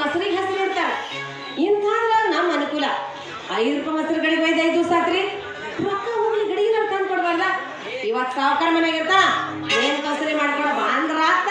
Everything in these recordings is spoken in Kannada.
ಮೊಸರಿಗೆ ಹೆಸರು ಇಡ್ತಾರ ಇಂಥದ್ರಾಗ ನಮ್ಮ ಅನುಕೂಲ ಐದು ರೂಪಾಯಿ ಮೊಸರು ಗಡಿಗೆ ಒಯ್ದು ಐದು ದಿವಸ ಆತ್ರಿ ರೊಕ್ಕ ಹೋಗ್ಲಿ ಗಡಿಗೆ ನಾವು ತಂದು ಕೊಡ್ಬಾರ್ದ ಇವತ್ತು ಸಾವುಕಾರ ಮನೆಗೆ ಇರ್ತಾನ ಏನ್ ಕಸರಿ ಮಾಡ್ಕೊಡ ಬಾಂದ್ರ ಆತ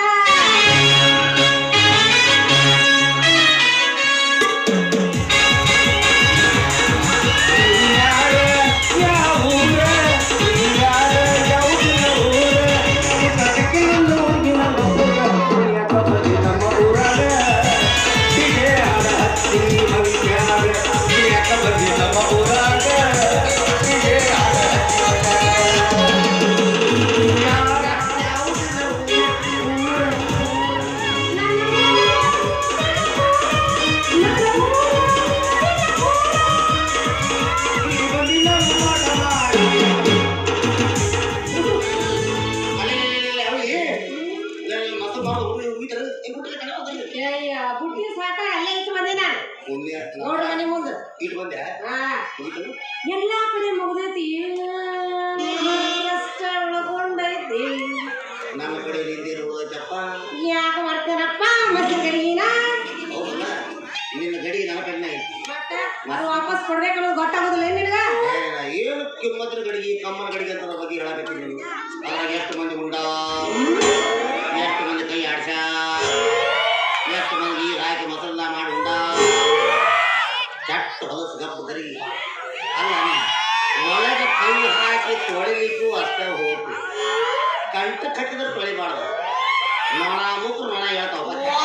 ಏಯ್ಯ, ಬುಟ್ಟಿ ಸಾಕ ಅಲ್ಲೇ ಇಟ್ಟು ಬಂದೆ ನಾನು ನೋಡ್ರಿ ಮನೆ ಮುಂದೆ ಇಟ್ ಬಂದೆ ಹಾ ಮುಗೀತು ಎಲ್ಲಾ ಕಡೆ ಮುಗ್ದೈತಿ ಎಷ್ಟ ಒಳಗೊಂಡೈತಿ ನಮ್ಮ ಕಡೆ ನಿಂತಿರುವುದಪ್ಪ ಯಾಕ ಮಾಡ್ತಾನಪ್ಪ ಮೊಸರು ಗಡಿಗಿನ ಹೌದಲ್ಲ ನಿನ್ನ ಗಡಿ ನನ್ನ ಕಡೆ ಮತ್ತ ಅದು ವಾಪಸ್ ಕೊಡ್ಬೇಕು ಅನ್ನೋದು ಗೊತ್ತಾಗೋದಿಲ್ಲ ಏನ್ ನಿನಗ ಏನು ಕಿಮ್ಮತ್ತಿನ ಗಡಿಗೆ ಕಮ್ಮನ ಗಡಿಗೆ ಅಂತ ಬಗ್ಗೆ ಹೇಳಕತ್ತೀನಿ ನೀನು ಅದ್ರಾಗ ಎಷ್ಟು ಮಂದಿ ಉಂಡ ಎಷ್ಟು ಮಂದಿ ಕೈ ಆಡ್ಸ ಎಷ್ಟು ಮಂದಿ ರಾಗಿ ಮಸಾಲ ಮಾಡಿ ಉಂಡ ಚಟ್ ಹೊಲಸು ಗಪ್ಪು ಕರಿ ಅಲ್ಲ ಒಳಗೆ ಕೈ ಹಾಕಿ ತೊಳಿಲಿಕ್ಕೂ ಅಷ್ಟೇ ಹೋಗ್ತು ಕಂಠ ಕಟ್ಟಿದ್ರೆ ತೊಳಿಬಾರ್ದು ನೊಣ ಮುಕ್ರು ನೊಣ ಹೇಳ್ತಾವ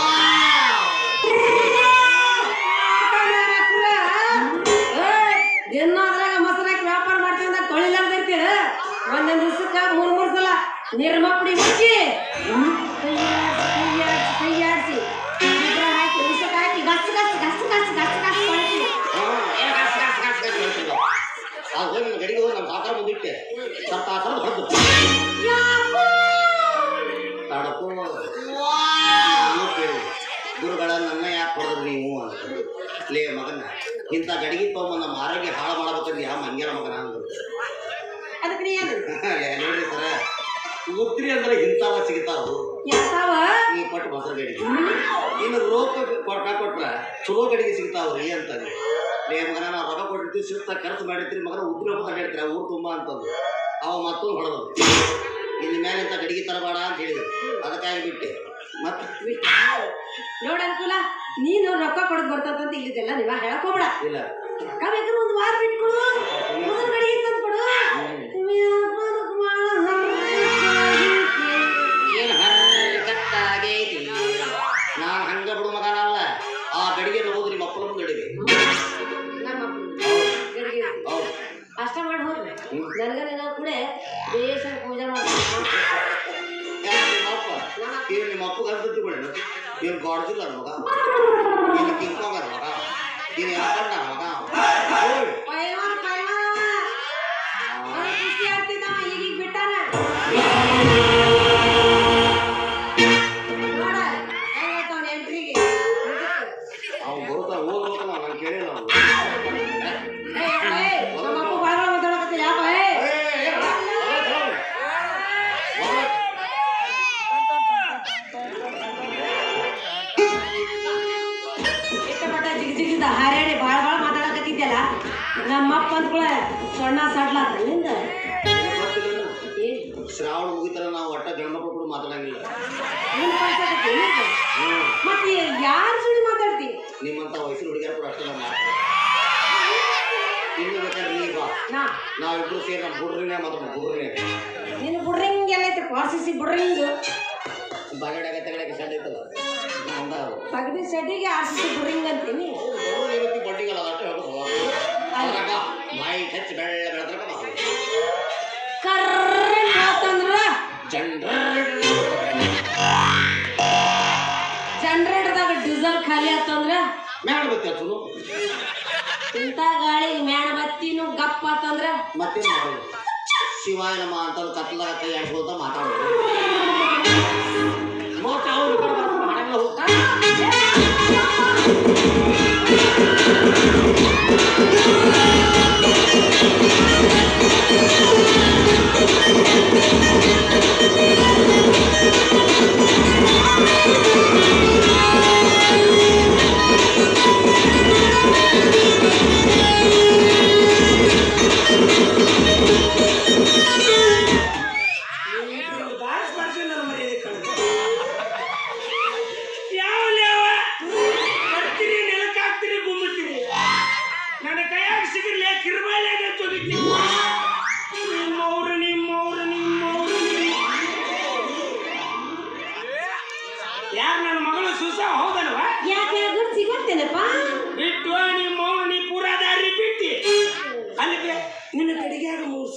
ದಿನ ಅದ್ರಾಗ ಮೊಸರು ಹಾಕಿ ವ್ಯಾಪಾರ ಮಾಡ್ತೀವಿ ಅಂದಾಗ ತೊಳಿಲಾರ್ದೈತಿ ಒಂದೊಂದ್ ದಿವ್ಸಕ್ಕ ಮೂರ್ ಮೂರ್ ಸಲ ನಿರ್ಮ ಪುಡಿ ಮುಚ್ಚಿ ಕೈಯಾಡ್ಸಿ ಕೈಯಾಡ್ಸಿ ಗೊಬ್ಬರ ಹಾಕಿ ಉಸಕ್ ಹಾಕಿ ಗಸ್ ಗಸ್ ಗಸ್ ಗಸ್ ಗಸ್ ಗಸ್ ತೊಳಿತೀವಿ ಆ ಹೋಗಿ ನನ್ನ ಗಡಿಗೆ ಹೋಗಿ ನಮ್ಮ ಸಾಕಾರ ಬಂದಿಟ್ಟೆ ಸತ್ತ ಆ ಥರ ಹೊಡೆದು ತಡಕು ನಾನು ಕೇಳಿ ಗುರುಗಳ ನನ್ನ ಯಾಕೆ ಹೊಡೆದ್ರು ನೀವು ಅಂತ ಲೇ ಮಗನ ಇಂಥ ಗಡಿಗೆ ತೊಗೊಂಬ ನಮ್ಮ ಆರೋಗ್ಯ ಹಾಳು ಮಾಡ್ಬೇಕಂದ್ರೆ ಯಾವ ಮಂಗ್ಯನ ಮಗನ ಅಂದ್ರು ಅದಕ್ಕೆ ನೀ ಏನು ಲೇ, ನೋಡ್ರಿ ಸರ ಉತ್ರಿ ಅಂದ್ರೆ ಇಂಥವ ಸಿಗ್ತಾವು ಯಾತಾವ ನೀ ಕೊಟ್ಟು ಮೊಸರು ಗಡಿಗೆ ಇನ್ನು ರೋಗ ಕೊಟ್ಟ ಕೊಟ್ರ ಚಲೋ ಗಡಿಗೆ ಸಿಗ್ತಾವ್ರಿ ಅಂತಾನೆ ಲೇ ಮಗನ ನಾವು ರೊಕ್ಕ ಕೊಟ್ಟಿರ್ತೀವಿ ಶಿಸ್ತ ಖರ್ಚು ಮಾಡಿರ್ತೀರಿ ಮಗನ ಉದ್ರಿ ಹೋಗ್ತಾ ಹೇಳ್ತೀರ ಊರು ತುಂಬ ಅಂತಂದು ಅವ ಮತ್ತೊಂದು ಹೊಡೆದು ಇಲ್ಲಿ ಮೇಲೆ ಇಂಥ ಗಡಿಗೆ ತರಬೇಡ ಅಂತ ಹೇಳಿದ್ರು ಅದಕ್ಕಾಗಿ ಬಿಟ್ಟೆ ಮತ್ತೆ ನೋಡ ಅನುಕೂಲ ನೀನು ರೊಕ್ಕ ಕೊಡದ್ ಬರ್ತಂತ ಇಲ್ಲಿದೆಲ್ಲ ನೀವ ಹೇಳಕ್ ಹೋಗ್ಬೇಡ ಇಲ್ಲ ರೊಕ್ಕ ಬೇಕಾದ್ರೆ ಒಂದ್ ವಾರ ಬಿಟ್ಕೊಡು ಮೊದಲ ಕಡೆಗೆ ತಂದು ಕೊಡು ಏನು ಹರ್ಕತ್ತಾಗೈತಿ ನಾನು ಹಂಗ ಬಿಡು ಮಗನಲ್ಲ ಆ ಗಡಿಗೆ ಹೋದ್ರಿ ಮಕ್ಕಳ ಮುಂದೆ ಗಡಿಗೆ ಹೌದು ಅಷ್ಟ ಮಾಡಿ ಹೋಗ್ರಿ ನನಗ ನಿನ್ನ ಕೂಡ ದೇಶ ಪೂಜೆ ಮಾಡ್ತಾರೆ ಯಾರ್ ನಿಮ್ಮ ಅಪ್ಪ ಏನು ನಿಮ್ಮ ಅಪ್ಪಗೆ ಅನ್ಸುತ್ತೆ ಬಿಡ ಏನು ಗಾಡ್ಸಿಲ್ಲ ಮಗ ಏನು ಕಿಂಕೋಗಾರ ಮಗ ಏನು ಯಾಕಂಡ ಮಗ ಓಯ್. ಪೈಲ್ವಾನ್ ಪೈಲ್ವಾನ್ ಅವ್ನು ಕುಸ್ತಿ ಆಡ್ತಿದ್ದವ ಈಗೀಗ ಬಿಟ್ಟಾನ ನೋಡ ಹೆಂಗೈತ ಅವ್ನ ಎಂಟ್ರಿಗೆ ಅವ್ನು ಬರುತ್ತಾ ಓದ್ಬೇಕಲ್ಲ ನಾನು ಕೇಳಿಲ್ಲ ಅವ್ನು ನಮ್ಮ ಅಪ್ಪ ಬಾಳ ಮಾತಾಡಕತ್ತಿಲ್ಲ ಯಾಪ ಏ ಇಷ್ಟಪಟ್ಟ ಜಿಗ್ ಜಿಗಿದ ಹಾರ್ಯಾಡಿ ಬಾಳ ಬಾಳ ಮಾತಾಡಕತ್ತಿದ್ದಲ್ಲ ನಮ್ಮಪ್ಪ ಅಂದ್ಕೊಳ ಸಣ್ಣ ಸಡ್ಲಾತ ನಿಂದ ಏ ಶ್ರಾವಣ ಮುಗಿತಾರ ನಾವು ಒಟ್ಟ ಗಂಡ್ಮಕ್ಳು ಕೂಡ ಮಾತಾಡಂಗಿಲ್ಲ ನಿನ್ ಕಳ್ಸಾಕತ್ತಿ ನಿಂದ? ಹ್ಞೂ ಮತ್ತೆ ಯಾರ್ ಸುಳಿ ಮಾತಾಡ್ತಿ ನಿಮ್ಮಂಥ ವಯಸ್ಸಿನ ಹುಡುಗಿಯರು ಕೂಡ ಅಷ್ಟೇ ನಮ್ಮ ಇನ್ನು ಬೇಕಾದ್ರೆ ನೀ ಬಾ ನಾ ನಾವಿಬ್ರು ಸೇರಿ ನಮ್ಮ ಹುಡ್ರಿನೇ ಮಾತಾಡೋಣ ಹುಡ್ರಿನೇ ನಿನ್ನ ಬುಡ್ರಿಂಗ್ ಎಲ್ಲೈತೆ ಪಾರ್ಸಿಸಿ ಬುಡ್ರಿಂಗ್ ಬಾಗಡಾಗ ತಗಡಾಗ ಸಣ್ಣ ಐತಲ್ಲ ಅಂದ ಪಗಡಿ ಸೆಟ್ಟಿಗೆ ಆರ್ಸಿಸಿ ಬುಡ್ರಿಂಗ್ ಅಂತೀನಿ ಹುಡುಗ ಏನೈತಿ ಬಡ್ಡಿಗಲ್ಲ ಅಷ್ಟೇ ಹೇಳೋದು ಅದ್ರಾಗ ಬಾಯಿ ಹೆಚ್ಚು ಬೆಳ್ಳ ಬೆಳೆದ್ರಾಗ ಮಾತಾಡೋದು ಕರ್ರೆಂಟ್ ಆತಂದ್ರ ಜಂಡ್ರ ಜನರೇಟರ್ದಾಗ ಡೀಸೆಲ್ ಖಾಲಿ ಆತಂದ್ರ ಮ್ಯಾಣ ಬತ್ತಿ ಹಚ್ಚು ಇಂಥ ಗಾಳಿ ಮ್ಯಾಣ ಬತ್ತಿನೂ ಗಪ್ಪ ಆತಂದ್ರ ಮತ್ತೇನು ಮಾಡೋದು ಶಿವಾಯ ನಮ್ಮ ಅಂತ ಕತ್ಲಾಗ ಕೈ ಆಡ್ಸ್ಕೊಳ್ತಾ ಮಾತಾಡೋದು ಮತ್ತೆ ಅವ್ರು ಈ ಕಡೆ ಬರ್ತಾರೆ, ಮಾಡಂಗಿಲ್ಲ ಹೋಗ್ತಾರೆ ಆ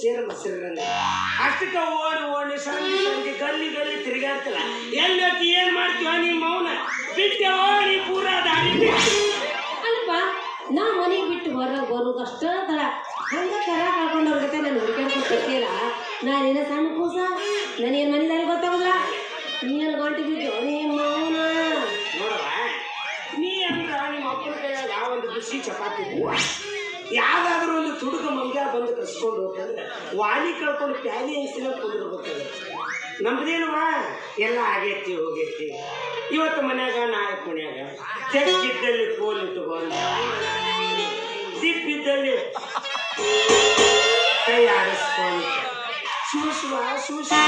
ಸೇರು ಮೊಸರಿರಂಗ ಅಷ್ಟಕ್ಕ ಓಡಿ ಓಡಿ ಸಂಜೆ ಸಂಜೆ ಗಲ್ಲಿ ಗಲ್ಲಿ ತಿರುಗಾಡ್ತಿಲ್ಲ ಎಲ್ಲಿ ಹೋಗಿ ಏನ್ ಮಾಡ್ತೀವ ನಿಮ್ಮ ಮೌನ ಬಿಟ್ಟೆ ಓಡಿ ಪೂರಾ ದಾರಿ ಬಿಟ್ಟು ಅಲ್ಲಪ್ಪ ನಾ ಮನೆಗೆ ಬಿಟ್ಟು ಹೊರಗೆ ಬರೋದು ಅಷ್ಟ ತಡ ಹಂಗ ಕರ ಕಳ್ಕೊಂಡವ್ರ ಜೊತೆ ನಾನು ಹುಡುಕಾಡ್ಕೊಂಡು ಬರ್ತೀರ ನಾನೇನ ಸಣ್ಣ ಕೂಸ ನಾನೇನು ಮನೆ ದಾರಿ ಗೊತ್ತಾಗೋದಿಲ್ಲ ನೀನು ಗಂಟೆ ಬಿದ್ದು ನೀ ಮೌನ ನೋಡವ ನೀ ಅಂದ್ರ ನಿಮ್ಮ ಅಪ್ಪನ ಕೈಯಾಗ ಯಾವೊಂದು ಬಿಸಿ ಚಪಾತಿ ಯಾವ್ದಾದ್ರು ಒಂದು ತುಡುಗ ಮಂಗ್ಯ ಬಂದು ಕಸ್ಕೊಂಡು ಹೋಗ್ತಂದ್ರೆ ವಾಲಿ ಕಳ್ಕೊಂಡು ಪ್ಯಾಲಿ ಹಂಚಿನ ಕುಂದಿರ್ಬೇಕಾಗ ನಮ್ದೇನುವಾ ಎಲ್ಲ ಆಗೈತಿ ಹೋಗೈತಿ ಇವತ್ತು ಮನ್ಯಾಗ ನಾಳೆ ಮನ್ಯಾಗ ತೆಗ್ಗಿದ್ದಲ್ಲಿ ಕೋಲ್ ಇಟ್ಟುಕೊಂಡು ದಿಪ್ಪಿದ್ದಲ್ಲಿ ಕೈ ಆಡಿಸ್ಕೊಂಡು ಶಿವ ಶಿವ ಶಿವ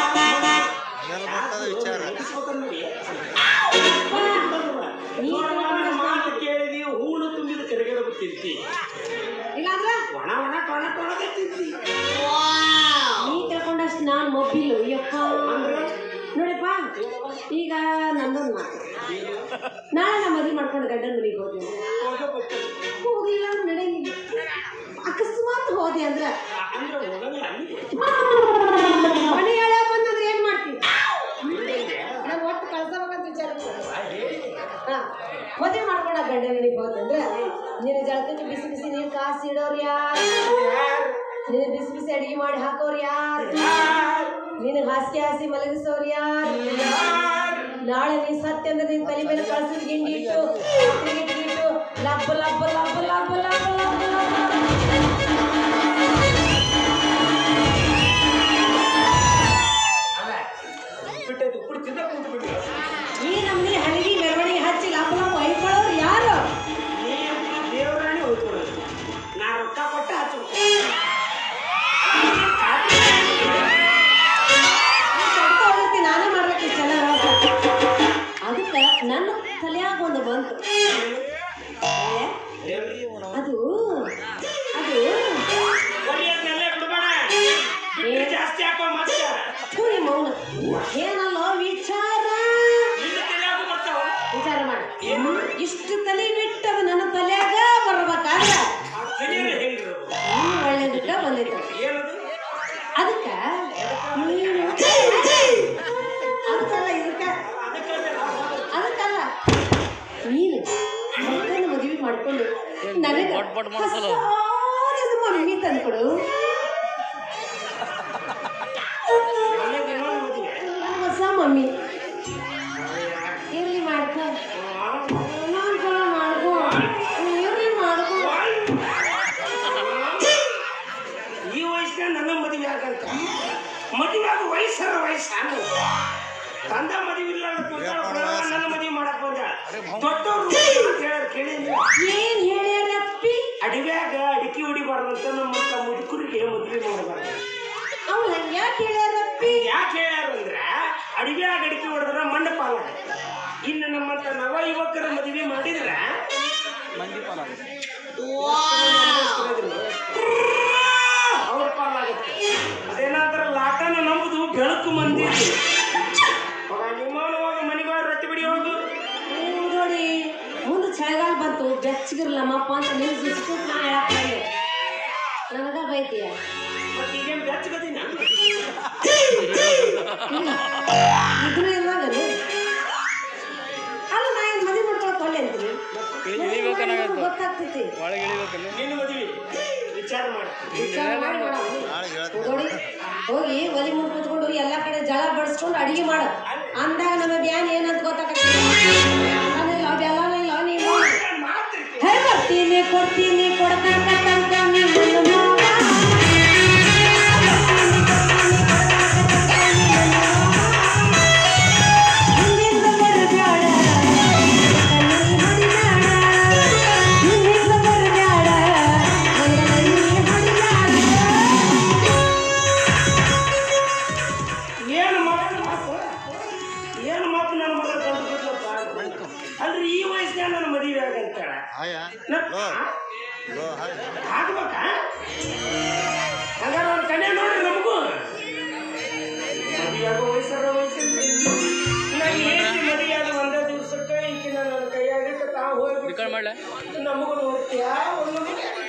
ಮಾತು ಕೇಳಿದಿ ಹೂಳು ತುಂಬಿದ ಕರೆಗಡೆ ತಿಂತಿ ಇಲ್ಲಾಂದ್ರ ಒಣ ಒಣ ಟೊಣ ಟೊಣಗೆ ತಿಂತಿ ನೀ ತಿಳ್ಕೊಂಡಷ್ಟು ನಾನು ಮೊಬ್ಬಿಲು ಯಪ್ಪ ನೋಡಪ್ಪ ಈಗ ನಂದೊಂದು ಮಾತು ನಾಳೆ ನಾ ಮದುವೆ ಮಾಡ್ಕೊಂಡು ಗಂಡನ ಮನೆಗೆ ಹೋದೆ ಹೋಗಿಲ್ಲ ಅಂದ್ರೆ ನಡೆಯಂಗಿಲ್ಲ ಅಕಸ್ಮಾತ್ ಹೋದೆ ಅಂದ್ರೆ ಅಂದ್ರೆ ಹೋಗಲ್ಲ ಅಲ್ಲಿ ಮನೆ ಹೇಳ ಬಂದಂದ್ರೆ ಏನ್ ಮಾಡ್ತೀನಿ ನಾನು ಒಟ್ಟು ಕಳ್ಸಬೇಕಂತ ವಿಚಾರ ಹಾ ಮದುವೆ ಮಾಡ್ಕೊಂಡ ಗಂಡನ ಮನೆಗೆ ಹೋದಂದ್ರೆ ನಿನ್ನ ಜಳಕಕ್ಕೆ ಬಿಸಿ ಬಿಸಿ ನೀರು ಕಾಸಿ ಇಡೋರು ಯಾರು ನಿನ್ನ ಬಿಸಿ ಬಿಸಿ ಅಡಿಗೆ ಮಾಡಿ ಹಾಕೋರು ಯಾರು ನಿನಗೆ ಹಾಸಿಗೆ ಹಾಸಿ ಮಲಗಿಸೋರು ಯಾರು ನಾಳೆ ನೀ ಸತ್ಯ ಅಂದ್ರೆ ನಿನ್ ತಲೆ ಮೇಲೆ ಕಳ್ಸಿದ ಗಿಂಡಿ ಇಟ್ಟು ತಿರುಗಿ ಇಟ್ಟು ಲಬ್ಬ ಲಬ್ಬ ಲಬ್ಬ ಲಬ್ಬ ಲಬ್ಬ ಲಬ್ಬ ಲಬ್ಬ ಅಲ್ಲ ಬಿಟ್ಟೈತಿ ಉಪ್ಪು ತಿಂದ ಕುಂತು ಬಿಟ್ಟು ಈ ನಮ್ನಿ ಹಳಗಿ ಮೆರವಣಿಗೆ ಹಚ್ಚಿ ಲಬ್ಬ ಲಬ್ಬ ಹೊಯ್ಕೊಳ್ಳೋರು ಯಾರು ನೀ ಅಂತ ದೇವರಾಣಿ ಹೋಗ್ಕೊಡೋದು ನಾ ರೊಕ್ಕ ಕೊಟ್ಟ ಹಚ್ಚು ಕಡ್ತ ಹೊಡಿತೀನಿ, ನಾನೇ ಮಾಡ್ಬೇಕು ಇಷ್ಟೆಲ್ಲ ಅದಕ್ಕೆ ನನ್ನ ತಲೆಯಾಗ ಒಂದು ಬಂತು ಏ, ಅದು ಅದು ಹೊಡಿಯೋದ್ನೆಲ್ಲ ಬಿಡ್ಬೇಡ ಬಿಟ್ಟು ಜಾಸ್ತಿ ಹಾಕೋ ಮತ್ತೆ ಥೂರಿ ಮೌನ ಏನಲ್ಲೋ ವಿಚಾರ ನಿನ್ನ ತಲೆಯಾಗೂ ಬರ್ತಾವ ವಿಚಾರ ಮಾಡಿ ಇಷ್ಟು ತಲೆ ಬಿಟ್ಟು ಅದು ನನ್ನ ತಲೆಯಾಗ ಬರ್ಬೇಕಾದ್ರೆ ಆ ತಲೆಯಲ್ಲಿ ಹೆಂಗಿರೋದು ನೀನು ಒಳ್ಳೇದಕ್ಕ ಬಂದೈತೆ ಏನದು ಅದಕ್ಕ ನೀನು ಅದಕ್ಕಲ್ಲ ಇದಕ್ಕ ಅದಕ್ಕೆ ಅದಕ್ಕಲ್ಲ ನೀನು ಮಕ್ಕಳನ್ನ ಮದುವೆ ಮಾಡ್ಕೊಂಡು ನನಗೆ ಹೊಸಾದೊಂದು ಮಮ್ಮಿ ತಂದ್ಕೊಡು ನನಗೆ ಇನ್ನೊಂದು ಮದುವೆ ಹೊಸ ಮಮ್ಮಿ ಇರ್ಲಿ ಮಾಡ್ಕೊ ಮಾಡ್ಕೊ ಮಾಡ್ಕೊ ಇರ್ಲಿ ಮಾಡ್ಕೊ ಈ ವಯಸ್ಸಿನ ನನ್ನ ಮದುವೆ ಆಗಂತ ಮದುವೆ ಆಗ ವಯಸ್ಸರ ವಯಸ್ಸಾನು ತಂದ ಮದುವೆ ಇಲ್ಲ ಅಂತ ತಿಳ್ಕೊಂಡು ನನ್ನ ಮದುವೆ ಮಾಡಕ್ ಬಂದ ದೊಡ್ಡವ್ರು ಹೇಳೋರು ಕೇಳಿಲ್ಲ ಏನ್ ಹೇಳ್ಯಾರಪ್ಪಿ ಅಡಿವ್ಯಾಗ ಅಡಿಕೆ ಹೊಡಿಬಾರ್ದಂತ ನಮ್ಮಂತ ಮುದುಕರಿಗೆ ಮದುವೆ ಮಾಡಬಾರ್ದು ಅವ್ರು ಹಂಗ ಯಾಕೆ ಹೇಳ್ಯಾರಪ್ಪಿ ಯಾಕೆ ಹೇಳ್ಯಾರ ಅಂದ್ರ ಅಡಿವ್ಯಾಗ ಅಡಿಕೆ ಹೊಡೆದ್ರ ಮಣ್ಣು ಪಾಲಾಗತ್ತೆ ಇನ್ನು ನಮ್ಮಂತ ನವ ಯುವಕರ ಮದುವೆ ಮಾಡಿದ್ರ ಅವ್ರ ಪಾಲಾಗುತ್ತೆ ಅದೇನಾದ್ರ ಲಾಟನ ನಂಬುದು ಬೆಳಕು ಮಂದಿ ನಿಮ್ಮವನು ಹೋಗ ಮನೆಗೆ ಹೋಗಿ ರೊಟ್ಟಿ ಬಿಡಿ ಹೋಗು ನೀವು ನೋಡಿ ಮುಂದೆ ಚಳಿಗಾಲ ಬಂತು ಬೆಚ್ಚಗಿರ್ಲಮ್ಮಪ್ಪ ಅಂತ ನೀವು ಸುಸ್ಕೂತ್ ನಾ ಹೇಳಕ್ ಬಂದೆ ನನಗ ಬೈತೀಯ ಮತ್ತೆ ಈಗೇನು ಬೆಚ್ಚಗದಿನ ಇದನ್ನ ಇಲ್ವಾಗನು ಅಲ್ಲ ನಾ ಏನು ಮದುವೆ ಮಾಡ್ಕೊಳಕ್ ಒಲ್ಲೆ ಅಂತೀನಿ ಗೊತ್ತಾಗ್ತೈತಿ ನಿನ್ನ ಮದುವೆ ವಿಚಾರ ಮಾಡಿ ವಿಚಾರ ಮಾಡಿ ಮಾಡವ್ನಿ. ನೋಡಿ ಹೋಗಿ ಒಲಿ ಮುಂದೆ ಕೂತ್ಕೊಂಡು ಎಲ್ಲ ಕಡೆ ಜಳ ಬಡಿಸ್ಕೊಂಡು ಅಡಿಗೆ ಮಾಡು ಅಂದಾಗ ನಮಗೆ ಧ್ಯಾನ ಏನಂತ ಗೊತ್ತಾಗತ್ತಿಲ್ಲ ಬೆಲ್ಲನೂ ಇಲ್ಲ ನೀವು ಮಾತ್ರಿ ಹೇ ಬರ್ತೀನಿ ಕೊಡ್ತೀನಿ ಕೊಡ್ತಕ್ಕಂತ ನಿಮ್ಮನ್ನು ಮಾವ. ಹಿಂದಿಂದ ಬರಬ್ಯಾಡ, ಕಣ್ಣಲ್ಲಿ ಹೊಡಿಬ್ಯಾಡ. ಹಿಂದಿಂದ ಬರಬ್ಯಾಡ, ಕಣ್ಣಲ್ಲಿ ಹೊಡಿಬ್ಯಾಡ. ಏನು ಮಾತು ಮಾತು ಏನು ಮಾತು ನನ್ನ ಮಗ ಗಂಟು ಬಿಡ್ಲಪ್ಪ ಅಲ್ರಿ ಈ ವಯಸ್ಸಿನಾಗ ನನ್ನ ಮದುವೆ ಆಗಂತಾಳ ಆಗ್ಬೇಕಾ ಹಂಗಾರ ಒಂದು ಕನ್ಯಾ ನೋಡ್ರಿ ನಮಗೂ ಮದುವೆ ಆಗೋ ವಯಸ್ಸರ ವಯಸ್ಸಲ್ಲಿ ನಾನು ಏನು ಮದುವೆ ಆದ ಒಂದೇ ದಿವ್ಸಕ್ಕೆ ಈಕಿನ ನನ್ನ ಕೈಯಾಗಿಟ್ಟು ತಾ ಹೋಗ್ಬಿಟ್ಟು ನಮಗೂ ನೋಡ್ತೀಯಾ ಒಂದು